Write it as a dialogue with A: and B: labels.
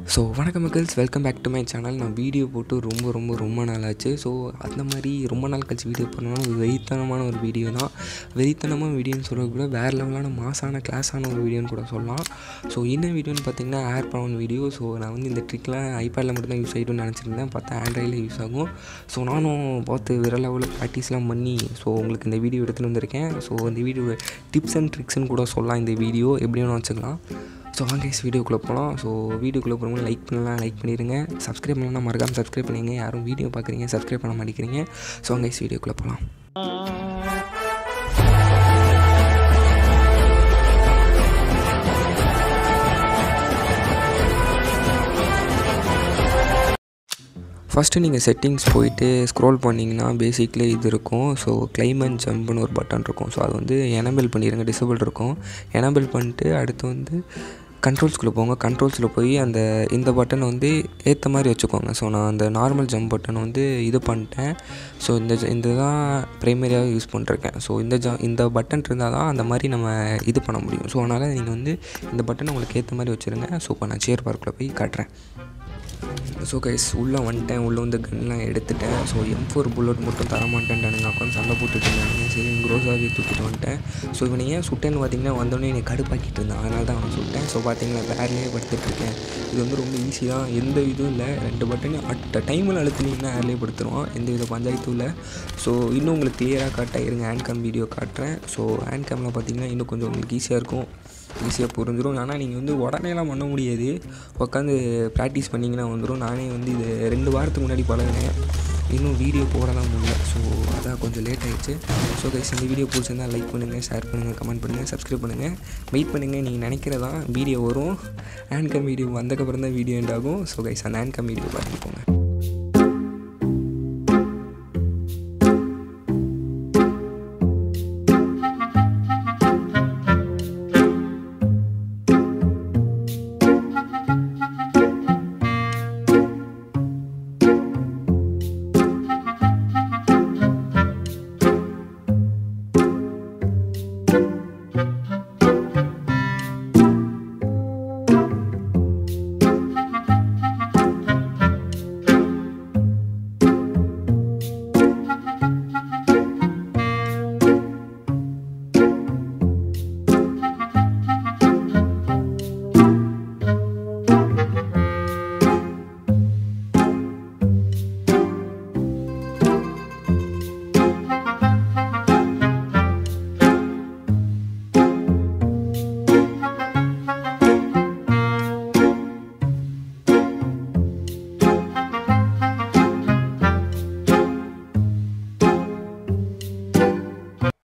A: so வணக்கம் மக்கள்ஸ் welcome back to my channel நான் வீடியோ போட்டு ரொம்ப ரொம்ப ரொம்ப நாள் ஆச்சு ஸோ அந்த மாதிரி ரொம்ப நாள் கழிச்சு வீடியோ பண்ணணும் ஒரு வெறித்தனமான ஒரு வீடியோ தான் வெறித்தனமான வீடியோன்னு சொல்கிறத கூட வேறு லெவலான மாசான கிளாஸான ஒரு வீடியோன்னு கூட சொல்லலாம் ஸோ என்ன வீடியோன்னு பார்த்தீங்கன்னா ஏர் பவன் வீடியோ ஸோ நான் வந்து இந்த ட்ரிக்லாம் ஐபேடில் மட்டும் தான் யூஸ் ஆகிடும்னு நினச்சிருந்தேன் பார்த்தா ஆண்ட்ராய்டில் யூஸ் ஆகும் ஸோ நானும் பார்த்து வேறு லெவலில் ப்ராக்டிஸ்லாம் பண்ணி ஸோ உங்களுக்கு இந்த வீடியோ எடுத்துகிட்டு வந்திருக்கேன் ஸோ இந்த வீடியோ டிப்ஸ் அண்ட் ட்ரிக்ஸ்னு கூட சொல்லலாம் இந்த வீடியோ எப்படின்னு வச்சுக்கலாம் ஸோ வாங்க guys, வீடியோக்குள்ளே போகலாம் ஸோ வீடியோக்குள்ளே போகிறவங்க லைக் பண்ணலாம் லைக் பண்ணிடுங்க சப்ஸ்கிரைப் பண்ணலாம் மறக்காமல் சப்ஸ்கிரைப் பண்ணிங்க யாரும் வீடியோ பார்க்குறீங்க சப்ஸ்கிரைப் பண்ண மாட்டேங்கிறீங்க ஸோ வாங்க guys, வீடியோக்குள்ளே போகலாம் ஃபஸ்ட்டு நீங்கள் செட்டிங்ஸ் போயிட்டு ஸ்க்ரோல் பண்ணிங்கன்னா பேசிக்லி இது இருக்கும் ஸோ கிளைம் அண்ட் ஜம்ப்னு ஒரு பட்டன் இருக்கும் ஸோ அது வந்து எனபிள் பண்ணிடுங்க டிசபிள் இருக்கும் எனபிள் பண்ணிட்டு அடுத்து வந்து கண்ட்ரோல்ஸ்குள்ளே போங்க கண்ட்ரோல்ஸில் போய் அந்த இந்த பட்டன் வந்து ஏற்ற மாதிரி வச்சுக்கோங்க ஸோ நான் அந்த நார்மல் ஜம்ப் பட்டன் வந்து இது பண்ணிட்டேன் ஸோ இந்த ஜ- இந்த தான் ப்ரைமரியாக யூஸ் பண்ணிருக்கேன் ஸோ இந்த ஜ இந்த பட்டன் இருந்தால் தான் அந்த மாதிரி நம்ம இது பண்ண முடியும் ஸோ அதனால் நீங்கள் வந்து இந்த பட்டன் உங்களுக்கு ஏற்ற மாதிரி வச்சுருங்க ஸோ இப்போ நான் சேர் பார்க்கில் போய் காட்டுறேன் ஸோ கைஸ் உள்ளே வந்துட்டேன் உள்ளே வந்து கன்லாம் எடுத்துட்டேன் ஸோ எம் ஃபோர் புல்லட் மட்டும் தரமாட்டேன்டானுங்க உட்காந்து சண்டை போட்டுட்டு இருந்தானுங்க சரி க்ரோஸாகவே தூக்கிட்டு வந்துட்டேன் ஸோ இவனை ஏன் சுட்டேன்னு பார்த்தீங்கன்னா வந்தோடனே என்னை கடுப்பாக்கிட்டு இருந்தான் அதனால தான் அவனை சுட்டேன் ஸோ பார்த்தீங்கன்னா வேர்லேயே படுத்துட்ருக்கேன் இது வந்து ரொம்ப ஈஸி தான் எந்த இதுவும் இல்லை ரெண்டு பட்டனையும் அட் டைமில் அழுத்துனீங்கன்னா ஏர்லேயே படுத்துருவான் எந்த வித பஞ்சாயத்தும் இல்லை ஸோ இன்னும் உங்களுக்கு கிளியராக காட்ட இருங்க ஹேண்ட் கேம் வீடியோ காட்டுறேன் ஸோ ஹேண்ட் கேமில் பார்த்தீங்கன்னா இன்னும் கொஞ்சம் உங்களுக்கு ஈஸியாக இருக்கும் ஈஸியாக புரிஞ்சிடும் ஆனால் நீங்கள் வந்து உடனேலாம் பண்ண முடியாது உட்காந்து ப்ராக்டிஸ் பண்ணிங்கன்னா வந்துடும் நானே வந்து இது ரெண்டு வாரத்துக்கு முன்னாடி பழகினேன் இன்னும் வீடியோ போடலாம் முடியல ஸோ அதான் கொஞ்சம் லேட் ஆயிடுச்சு ஸோ கைஸ் இந்த வீடியோ பிடிச்சிருந்தா லைக் பண்ணுங்கள் ஷேர் பண்ணுங்கள் கமெண்ட் பண்ணுங்கள் சப்ஸ்கிரைப் பண்ணுங்கள் வெயிட் பண்ணுங்கள் நீங்கள் நினைக்கிறதான் வீடியோ வரும் ஹேண்ட் கம் வீடியோ வந்தக்கப்புறம் தான் வீடியோ எண்ட் ஆகும் ஸோ கைஸ் அந்த ஹேண்ட் கம் வீடியோ பார்த்துக்கோங்க